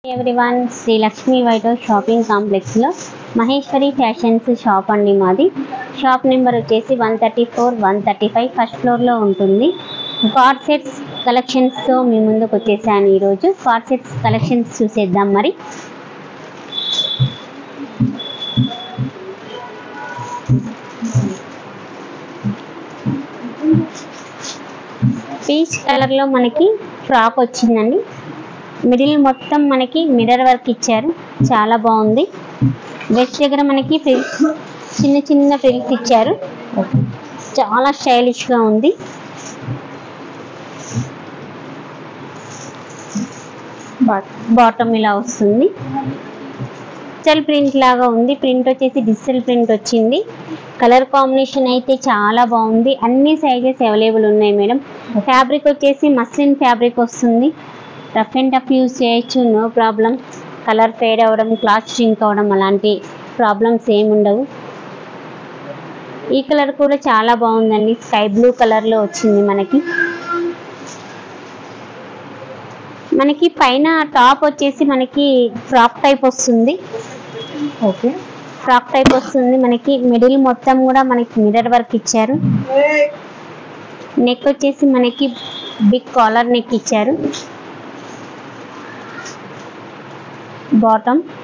Everyone Shri Lakshmi White House shopping కాంప్లెక్స్లో Maheshwari Fashions shop అండి మాది షాప్ నెంబర్ వచ్చేసి one thirty four one thirty five first ఫ్లోర్లో ఉంటుంది కార్డ్ సెట్స్ కలెక్షన్స్తో మీ ముందుకు వచ్చేసాను ఈరోజు కార్డ్ సెట్స్ కలెక్షన్స్ చూసేద్దాం మరి పీచ్ కలర్లో మనకి ఫ్రాక్ వచ్చిందండి మిడిల్ మొత్తం మనకి మిర్రర్ వర్క్ ఇచ్చారు చాలా బాగుంది వెస్ట్ దగ్గర మనకి ఫ్రిల్స్ చిన్న చిన్న ఫ్రిల్స్ ఇచ్చారు చాలా స్టైలిష్ గా ఉంది బాటమ్ ఇలా వస్తుంది డిజిటల్ ప్రింట్ లాగా ఉంది ప్రింట్ వచ్చేసి డిజిటల్ ప్రింట్ వచ్చింది కలర్ కాంబినేషన్ అయితే చాలా బాగుంది అన్ని సైజెస్ అవైలబుల్ ఉన్నాయి మేడం ఫ్యాబ్రిక్ వచ్చేసి మస్లిన్ ఫ్యాబ్రిక్ వస్తుంది రఫ్ అండ్ టఫ్ యూజ్ చేయొచ్చు నో ప్రాబ్లం కలర్ ఫేడ్ అవ్వడం క్లాత్ షింక్ అవ్వడం అలాంటి ప్రాబ్లమ్స్ ఏమి ఉండవు ఈ కలర్ కూడా చాలా బాగుందండి స్కై బ్లూ కలర్లో వచ్చింది మనకి మనకి పైన టాప్ వచ్చేసి మనకి ఫ్రాక్ టైప్ వస్తుంది ఓకే ఫ్రాక్ టైప్ వస్తుంది మనకి మిడిల్ మొత్తం కూడా మనకి మిర్రర్ వర్క్ ఇచ్చారు నెక్ వచ్చేసి మనకి బిగ్ కాలర్ నెక్ ఇచ్చారు bottom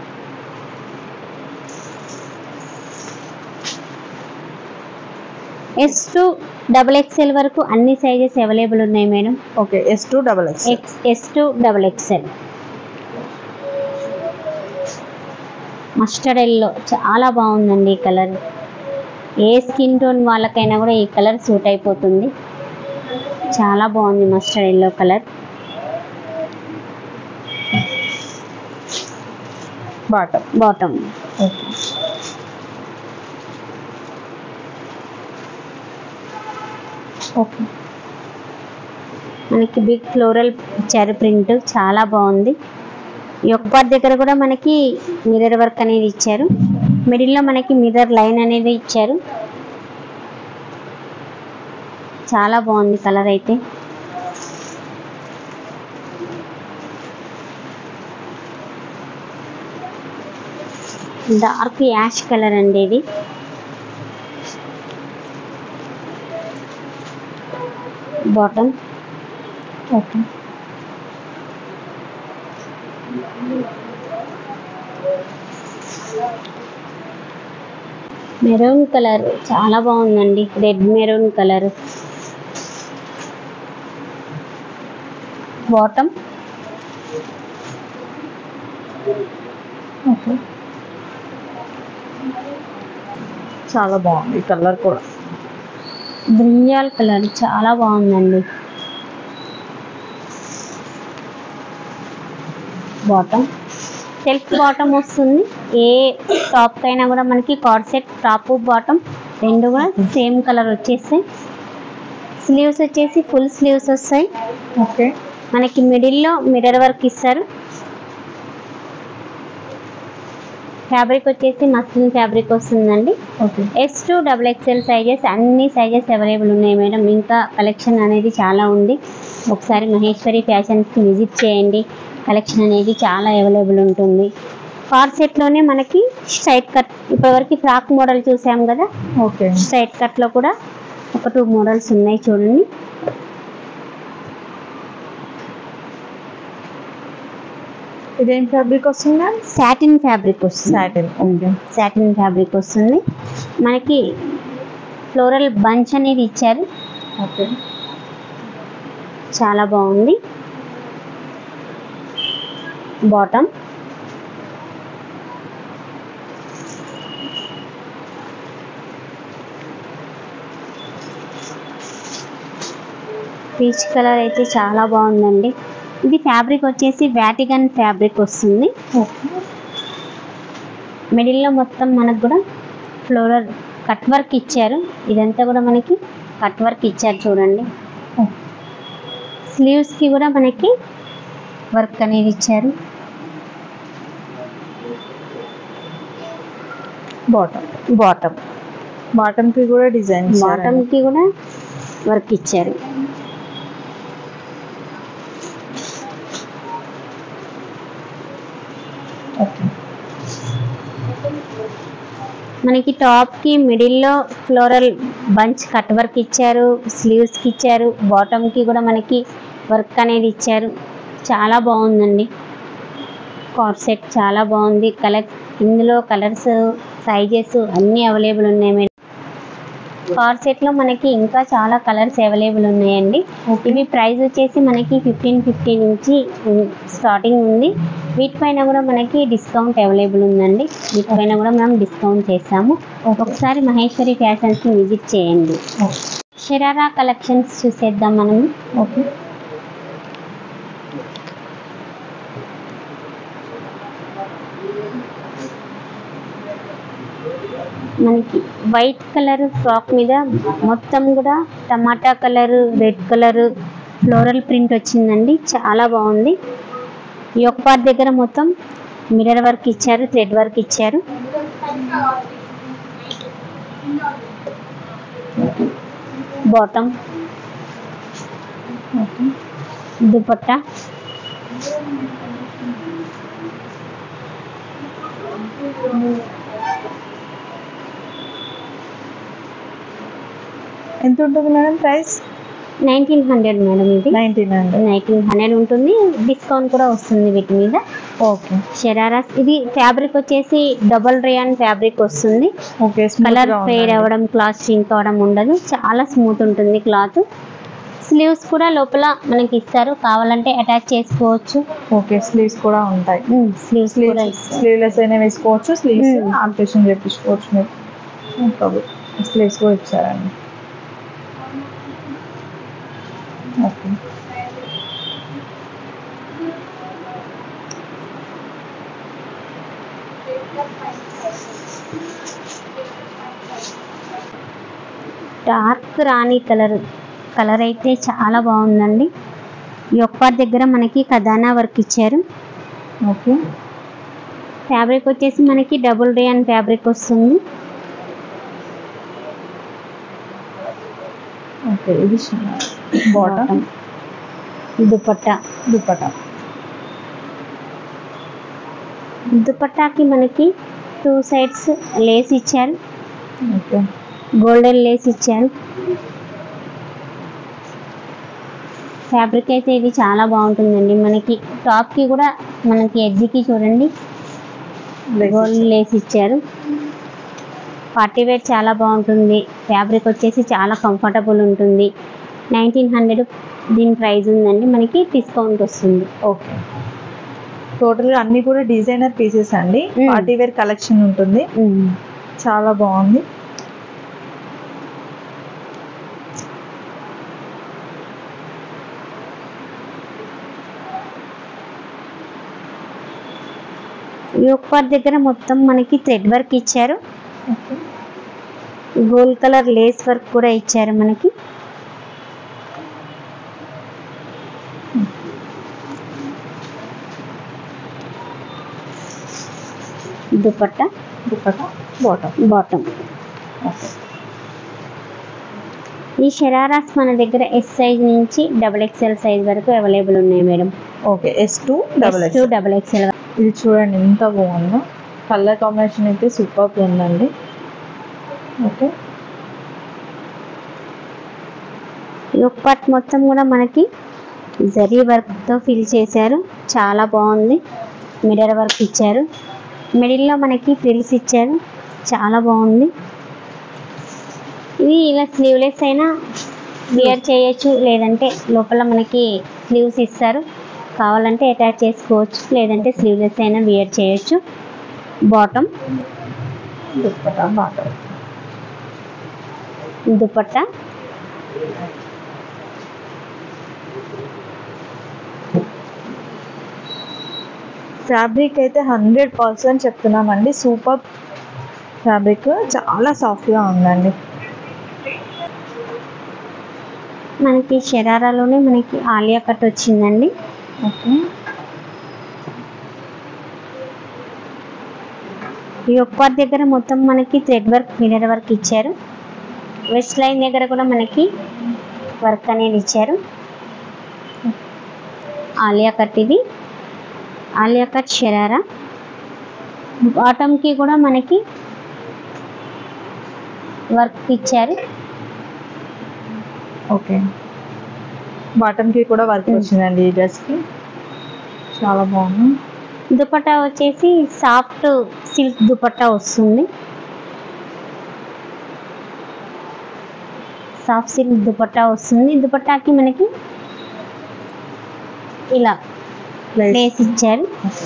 S to double XL వరకు అన్ని సైజెస్ అవైలబుల్ ఉన్నాయి madam okay S two double X X S to double XL mustard yellow చాలా బాగుందండి ఈ కలర్ ఏ స్కిన్ టోన్ వాళ్ళకైనా కూడా ఈ కలర్ సూట్ అయిపోతుంది చాలా బాగుంది mustard yellow colour bottom bottom okay okay మనకి బిగ్ ఫ్లోరల్ ఇచ్చారు ప్రింట్ చాలా బాగుంది ఈ ఒక్క part దగ్గర కూడా మనకి మిర్రర్ వర్క్ అనేది ఇచ్చారు మిడిల్లో మనకి మిర్రర్ లైన్ అనేది ఇచ్చారు చాలా బాగుంది కలర్ అయితే డార్క్ యాష్ కలర్ అండి ఇది బాటమ్ ఓకే మెరూన్ కలర్ చాలా బాగుందండి red maroon colour bottom okay చాలా బాగుంది ఈ కలర్ కూడా బ్రింజాల్ కలర్ చాలా బాగుందండి బాటమ్ సెల్ఫ్ బాటమ్ వస్తుంది ఏ టాప్ కైనా కూడా మనకి కార్డ్ సెట్ టాప్ బాటమ్ రెండు కూడా సేమ్ కలర్ వచ్చేస్తాయి స్లీవ్స్ వచ్చేసి ఫుల్ స్లీవ్స్ వస్తాయి ఓకే మనకి మిడిల్లో మిర్రర్ వర్క్ ఇస్తారు ఫ్యాబ్రిక్ వచ్చేసి మస్లిన్ ఫ్యాబ్రిక్ వస్తుందండి okay S to double XL sizes అన్ని సైజెస్ అవైలబుల్ ఉన్నాయి మేడం ఇంకా కలెక్షన్ అనేది చాలా ఉంది ఒకసారి మహేశ్వరి ఫ్యాషన్స్కి విజిట్ చేయండి కలెక్షన్ అనేది చాలా అవైలబుల్ ఉంటుంది కార్ సెట్లోనే మనకి స్ట్రైట్ కట్ ఇప్పటివరకు ఫ్రాక్ మోడల్ చూసాం కదా ఓకే స్ట్రైట్ కట్లో కూడా ఒక టూ మోడల్స్ ఉన్నాయి చూడండి ఇదేం ఫ్యాబ్రిక్ వస్తుంది మ్యామ్ సాటిన్ ఫ్యాబ్రిక్ వస్తుంది సాటిన్ ఓకే సాటిన్ ఫ్యాబ్రిక్ వస్తుంది మనకి ఫ్లోరల్ బంచ్ అనేది ఇచ్చారు ఓకే చాలా బాగుంది బాటమ్ పీచ్ కలర్ అయితే చాలా బాగుందండి ఇది ఫ్యాబ్రిక్ వచ్చేసి వ్యాటిగన్ ఫ్యాబ్రిక్ వస్తుంది ఓకే మిడిల్లో మొత్తం మనకు కూడా ఫ్లోరల్ కట్ వర్క్ ఇచ్చారు ఇదంతా కూడా మనకి కట్ వర్క్ ఇచ్చారు చూడండి స్లీవ్స్కి కూడా మనకి వర్క్ అనేది ఇచ్చారు బాటమ్ బాటమ్ బాటమ్కి కూడా డిజైన్ బాటమ్కి కూడా వర్క్ ఇచ్చారు ఓకే. ఓకే మనకి టాప్ కి మిడిల్ లో ఫ్లోరల్ బంచ్ కట్ వర్క్ ఇచ్చారు స్లీవ్స్ కి ఇచ్చారు బాటమ్ కి కూడా మనకి వర్క్ అనేది ఇచ్చారు చాలా బాగుందండి కార్ సెట్ చాలా బాగుంది కలర్ ఇందులో కలర్స్ సైజెస్ అన్నీ అవైలబుల్ ఉన్నాయి మేడం కార్ సెట్ లో మనకి ఇంకా చాలా కలర్స్ అవైలబుల్ ఉన్నాయండి ఇవి ప్రైస్ వచ్చేసి మనకి ఫిఫ్టీన్ ఫిఫ్టీ నుంచి స్టార్టింగ్ ఉంది వీటిపైన కూడా మనకి డిస్కౌంట్ అవైలబుల్ ఉందండి వీటిపైన కూడా మనం డిస్కౌంట్ చేస్తాము ఓకే ఒకసారి మహేశ్వరి ఫ్యాషన్స్ ని విజిట్ చేయండి షరారా కలెక్షన్స్ చూసేద్దాం మనం ఓకే మనకి వైట్ కలర్ ఫ్రాక్ మీద మొత్తం కూడా tomato colour red colour floral print వచ్చిందండి చాలా బాగుంది ఈ ఒక పార్ట్ దగ్గర మొత్తం మిర్రర్ వర్క్ ఇచ్చారు థ్రెడ్ వర్క్ ఇచ్చారు బాటమ్ ఓకే దుపట్టా ఎంత ఉంటుంది madam price nineteen hundred madam ఇది నైన్టీన్ హండ్రెడ్ నైన్టీన్ హండ్రెడ్ ఉంటుంది డిస్కౌంట్ కూడా వస్తుంది వీటి మీద ఓకే షరారాస్ ఇది ఫ్యాబ్రిక్ వచ్చేసి డబల్ రేయాన్ ఫ్యాబ్రిక్ వస్తుంది ఓకే కలర్ ఫేడ్ అవ్వడం క్లాత్ షింక్ అవ్వడం ఉండదు చాలా స్మూత్ ఉంటుంది క్లాత్ స్లీవ్స్ కూడా లోపల మనకి ఇస్తారు కావాలంటే అటాచ్ చేసుకోవచ్చు ఓకే స్లీవ్స్ కూడా ఉంటాయి స్లీవ్స్ కూడా స్లీవ్స్ ఇస్తారు స్లీవ్లెస్ అయినా వేసుకోవచ్చు స్లీవ్స్ Hmm. ఆల్టరేషన్ చేపించుకోవచ్చు మీరు స్లీవ్స్ కూడా ఇచ్చారండి ఓకే డార్క్ రాణి కలర్ కలర్ అయితే చాలా బాగుందండి ఈ ఒక్క దగ్గర మనకి ఖజానా వర్క్ ఇచ్చారు ఓకే ఫ్యాబ్రిక్ వచ్చేసి మనకి డబుల్ రేయాన్ ఫ్యాబ్రిక్ వస్తుంది ఓకే ఇది బాటమ్ దుపట్టా దుపట్టా దుపట్టాకి మనకి టూ సైడ్స్ లేస్ ఇచ్చారు ఓకే గోల్డెన్ లేస్ ఇచ్చారు ఫ్యాబ్రిక్ అయితే ఇది చాలా బాగుంటుందండి మనకి టాప్ కి కూడా మనకి ఎడ్జ్కి చూడండి గోల్డ్ లేస్ ఇచ్చారు పార్టీ వేర్ చాలా బాగుంటుంది ఫ్యాబ్రిక్ వచ్చేసి చాలా కంఫర్టబుల్ ఉంటుంది నైన్టీన్ హండ్రెడ్ దీని ప్రైస్ ఉందండి మనకి డిస్కౌంట్ వస్తుంది ఓకే టోటల్గా అన్ని కూడా డిజైనర్ పీసెస్ అండి Hmm. పార్టీ వేర్ కలెక్షన్ ఉంటుంది చాలా బాగుంది ఈ ఒక్క దగ్గర మొత్తం మనకి థ్రెడ్ వర్క్ ఇచ్చారు okay gold colour lace work కూడా ఇచ్చారు మనకి dupatta dupatta bottom bottom okay ఈ షరారాస్ మన దగ్గర ఎస్ సైజ్ నుంచి డబుల్ ఎక్స్ఎల్ సైజ్ వరకు అవైలబుల్ ఉన్నాయి madam okay S two double S two double XL ఇది చూడండి ఎంత బాగుందో కలర్ కాంబినేషన్ అయితే సూపర్ ఉందండి ఓకే ఈ ఒక్క పార్ట్ మొత్తం కూడా మనకి జరీ వర్క్తో ఫిల్ చేశారు చాలా బాగుంది మిడర్ వర్క్ ఇచ్చారు మిడిల్లో మనకి ఫ్రిల్స్ ఇచ్చారు చాలా బాగుంది ఇది ఇలా స్లీవ్లెస్ అయినా వియర్ చేయొచ్చు లేదంటే లోపల మనకి స్లీవ్స్ ఇస్తారు కావాలంటే అటాచ్ చేసుకోవచ్చు లేదంటే స్లీవ్లెస్ అయినా వియర్ చేయొచ్చు bottom dupatta bottom dupatta fabric అయితే హండ్రెడ్ పర్సెంట్ చెప్తున్నామండి సూపర్ ఫ్యాబ్రిక్ చాలా సాఫ్ట్గా ఉందండి మనకి షరారాలోనే మనకి ఆలియా కట్ వచ్చిందండి ఓకే ఈ ఒక్క దగ్గర మొత్తం మనకి థ్రెడ్ వర్క్ మిరర్ వర్క్ ఇచ్చారు వెస్ట్ లైన్ దగ్గర కూడా మనకి వర్క్ అనేది ఇచ్చారు ఆలియా కట్ ఇది ఆలియా కట్ షరారా బాటమ్ కి కూడా మనకి వర్క్ ఇచ్చారు ఓకే బాటమ్ కి కూడా వర్క్ Mm. వచ్చిందండి ఈ డ్రెస్ కి చాలా బాగుంది దుపట్టా వచ్చేసి సాఫ్ట్ సిల్క్ దుపట్టా వస్తుంది సాఫ్ట్ సిల్క్ దుపట్టా వస్తుంది దుపట్టాకి మనకి ఇలా లేస్ ఇచ్చారు ఓకే.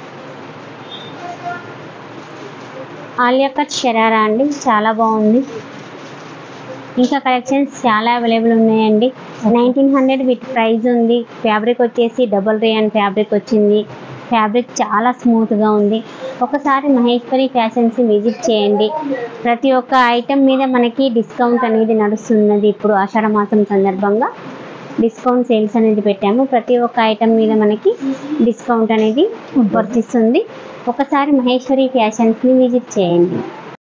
ఆలియా కట్ షరారా అండి చాలా బాగుంది ఇంకా కలెక్షన్స్ చాలా అవైలబుల్ ఉన్నాయండి నైన్టీన్ హండ్రెడ్ విత్ ప్రైస్ ఉంది ఫ్యాబ్రిక్ వచ్చేసి డబుల్ రేయన్ ఫ్యాబ్రిక్ వచ్చింది ఫ్యాబ్రిక్ చాలా స్మూత్గా ఉంది ఒకసారి మహేశ్వరి ఫ్యాషన్స్ని విజిట్ చేయండి ప్రతి ఒక్క ఐటెం మీద మనకి డిస్కౌంట్ అనేది నడుస్తున్నది ఇప్పుడు ఆషాఢ మాసం సందర్భంగా డిస్కౌంట్ సేల్స్ అనేది పెట్టాము ప్రతి ఒక్క ఐటెం మీద మనకి డిస్కౌంట్ అనేది వర్తిస్తుంది ఒకసారి మహేశ్వరి ఫ్యాషన్స్ని విజిట్ చేయండి